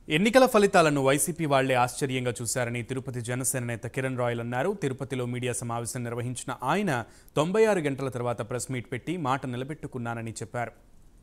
ఎన్నికల ఫలితాలను వైసీపీ వాళ్లే ఆశ్చర్యంగా చూశారని తిరుపతి జనసేన నేత కిరణ్ రాయల్ అన్నారు తిరుపతిలో మీడియా సమావేశం నిర్వహించిన ఆయన తొంభై ఆరు గంటల తర్వాత ప్రెస్ మీట్ పెట్టి మాట నిలబెట్టుకున్నానని చెప్పారు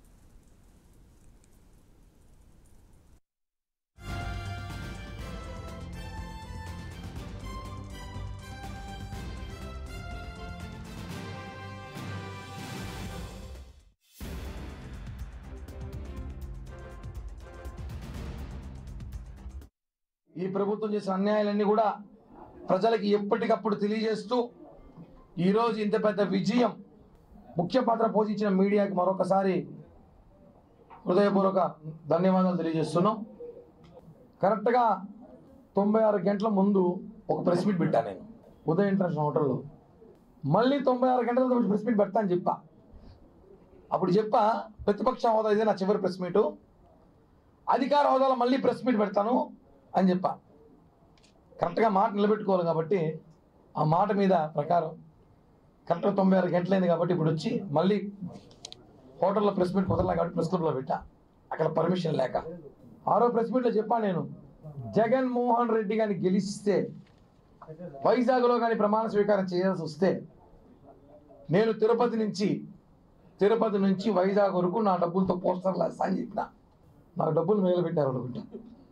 ఈ ప్రభుత్వం చేసిన అన్యాయాలన్నీ కూడా ప్రజలకి ఎప్పటికప్పుడు తెలియజేస్తూ ఈరోజు ఇంత పెద్ద విజయం ముఖ్య పాత్ర పోషించిన మీడియాకి మరొకసారి హృదయపూర్వక ధన్యవాదాలు తెలియజేస్తున్నాం కరెక్ట్గా తొంభై ఆరు గంటల ముందు ఒక ప్రెస్ మీట్ పెట్టాను నేను ఉదయ ఇంటర్నేషనల్ హోటల్లో మళ్ళీ తొంభై ఆరు గంటల తర్వాత ప్రెస్ మీట్ పెడతా అని చెప్పా అప్పుడు చెప్పా ప్రతిపక్ష హోదా ఇదే నా చివరి ప్రెస్ మీటు అధికార హోదాలో మళ్ళీ ప్రెస్ మీట్ పెడతాను అని చెప్పా కరెక్ట్గా మాట నిలబెట్టుకోవాలి కాబట్టి ఆ మాట మీద ప్రకారం కరెక్ట్గా తొంభై ఆరు గంటలైంది కాబట్టి ఇప్పుడు వచ్చి మళ్ళీ హోటల్లో ప్రెస్ మీట్ కుదరలే కాబట్టి ప్రెస్ క్లబ్లో పెట్టా అక్కడ పర్మిషన్ లేక ఆరో ప్రెస్ మీట్లో చెప్పా నేను జగన్మోహన్ రెడ్డి గారిని గెలిస్తే వైజాగ్లో కానీ ప్రమాణ స్వీకారం చేయాల్సి వస్తే నేను తిరుపతి నుంచి తిరుపతి నుంచి వైజాగ్ వరకు నా డబ్బులతో పోస్టర్లు వేస్తా అని చెప్పిన నాకు డబ్బులు మిగిలి పెట్టారు అనుకుంటా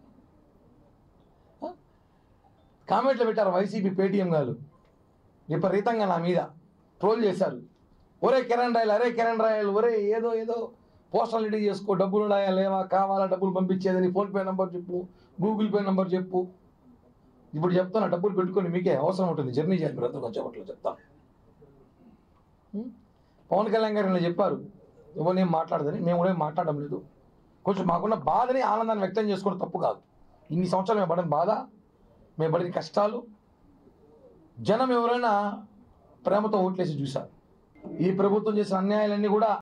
కామెంట్లు పెట్టారు వైసీపీ పేటీఎం గారు విపరీతంగా నా మీద ట్రోల్ చేశారు ఒరే కిరణ్ రాయల్ అరే కిరణ్ రాయల్ ఒరే ఏదో ఏదో పోస్టల్ రెడీ చేసుకో డబ్బులు ఉన్నాయా లేవా కావాలా డబ్బులు పంపించేదని ఫోన్పే నెంబర్ చెప్పు గూగుల్ పే నెంబర్ చెప్పు ఇప్పుడు చెప్తాను డబ్బులు పెట్టుకొని మీకే అవసరం ఉంటుంది జర్నీ చేయాలి మీరు అందరూ కొంచెం అట్లా చెప్తాను ఉం? పవన్ కళ్యాణ్ గారు ఇలా చెప్పారు ఎవరు ఏం మాట్లాడదని మేము కూడా ఏం మాట్లాడడం లేదు కొంచెం మాకున్న బాధని ఆనందాన్ని వ్యక్తం చేసుకోవడం తప్పు కాదు ఇన్ని సంవత్సరాలు మేము పడిన బాధ మేము పడిన కష్టాలు జనం ఎవరైనా ప్రేమతో ఓట్లేసి చూశారు ఈ ప్రభుత్వం చేసిన అన్యాయాలన్నీ కూడా